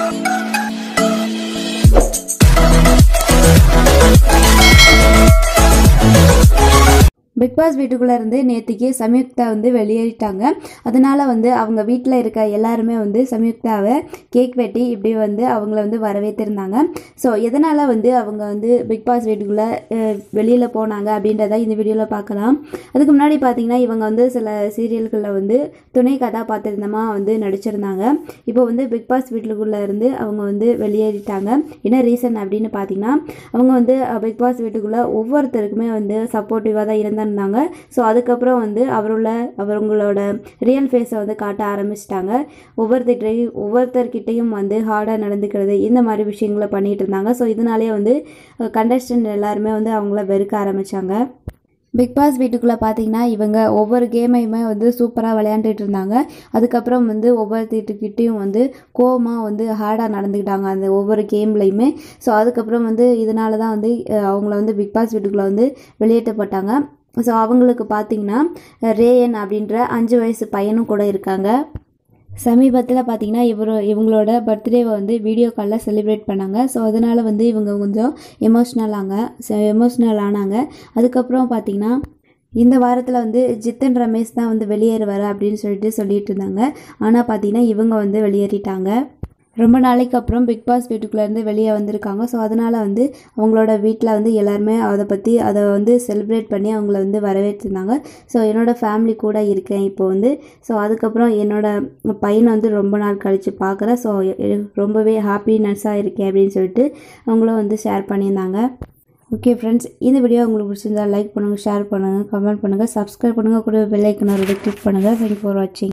big pass வீட்டுக்குள்ளே இருந்து நேற்றுக்கு சம்யுக்தா வந்து வெளியேறிட்டாங்க அதனால வந்து அவங்க வீட்டில் இருக்க எல்லாருமே வந்து சம்யுக்தாவை கேக் வெட்டி இப்படி வந்து அவங்கள வந்து வரவேற்றிருந்தாங்க ஸோ எதனால் வந்து அவங்க வந்து பிக் பாஸ் வீட்டுக்குள்ளே வெளியில் போனாங்க அப்படின்றத இந்த வீடியோவில் பார்க்கலாம் அதுக்கு முன்னாடி பார்த்தீங்கன்னா இவங்க வந்து சில சீரியல்களில் வந்து துணை கதாபாத்திரமாக வந்து நடிச்சிருந்தாங்க இப்போ வந்து பிக் பாஸ் வீட்டுக்குள்ளே இருந்து அவங்க வந்து வெளியேறிட்டாங்க என்ன ரீசன் அப்படின்னு பார்த்தீங்கன்னா அவங்க வந்து பிக் பாஸ் வீட்டுக்குள்ளே ஒவ்வொருத்தருக்குமே வந்து சப்போர்ட்டிவாக தான் இருந்திருந்தாங்க ஸோ அதுக்கப்புறம் வந்து அவரோட அவங்களோட ரியல் ஃபேஸை வந்து காட்ட ஆரம்பிச்சிட்டாங்க ஒவ்வொருத்தர்கிட்டையும் ஒவ்வொருத்தர்கிட்டையும் வந்து ஹார்டாக நடந்துக்கிறது இந்த மாதிரி விஷயங்களை பண்ணிட்டு இருந்தாங்க ஸோ இதனாலே வந்து கண்டஸ்டன்ட் எல்லாருமே வந்து அவங்கள வெறுக்க ஆரம்பித்தாங்க பிக் பாஸ் வீட்டுக்குள்ளே பார்த்தீங்கன்னா இவங்க ஒவ்வொரு கேமையுமே வந்து சூப்பராக விளையாண்டுட்டு இருந்தாங்க அதுக்கப்புறம் வந்து ஒவ்வொருத்திட்டுக்கிட்டையும் வந்து கோவமாக வந்து ஹார்டாக நடந்துக்கிட்டாங்க அந்த ஒவ்வொரு கேம்லையுமே ஸோ அதுக்கப்புறம் வந்து இதனால தான் வந்து அஹ், அவங்கள வந்து பிக் பாஸ் வீட்டுக்குள்ளே வந்து வெளியேற்றப்பட்டாங்க ஸோ அவங்களுக்கு பார்த்தீங்கன்னா ரேயன் அப்படின்ற அஞ்சு வயசு பையனும் கூட இருக்காங்க சமீபத்தில் பார்த்தீங்கன்னா இவர் இவங்களோட பர்த்டேவை வந்து வீடியோ காலில் செலிப்ரேட் பண்ணாங்க ஸோ அதனால் வந்து இவங்க கொஞ்சம் எமோஷ்னல் ஆங்க எமோஷ்னல் ஆனாங்க அதுக்கப்புறம் பார்த்தீங்கன்னா இந்த வாரத்தில் வந்து ஜித்தன் ரமேஷ் தான் வந்து வெளியேறுவார் அப்படின்னு சொல்லிட்டு சொல்லிட்டு இருந்தாங்க ஆனால் பார்த்தீங்கன்னா இவங்க வந்து வெளியேறிட்டாங்க ரொம்ப நாளைக்கு அப்புறம் பிக் பாஸ் வீட்டுக்குள்ளேருந்து வெளியே வந்திருக்காங்க ஸோ அதனால் வந்து அவங்களோட வீட்டில் வந்து எல்லாருமே அதை பற்றி அதை வந்து செலிப்ரேட் பண்ணி அவங்கள வந்து வரவேற்றிருந்தாங்க ஸோ என்னோடய ஃபேமிலி கூட இருக்கேன் இப்போ வந்து ஸோ அதுக்கப்புறம் என்னோட பையனை வந்து ரொம்ப நாள் கழித்து பார்க்குறேன் ஸோ ரொம்பவே ஹாப்பினஸ்ஸாக இருக்கேன் அப்படின்னு சொல்லிட்டு அவங்களும் வந்து ஷேர் பண்ணியிருந்தாங்க ஓகே ஃப்ரெண்ட்ஸ் இந்த வீடியோ உங்களுக்கு பிடிச்சிருந்தா லைக் பண்ணுங்கள் ஷேர் பண்ணுங்கள் கமெண்ட் பண்ணுங்கள் சப்ஸ்கிரைப் பண்ணுங்கள் கூட பெல் ஐக்கனை கிளிக் பண்ணுங்கள் தேங்க் ஃபார் வாட்சிங்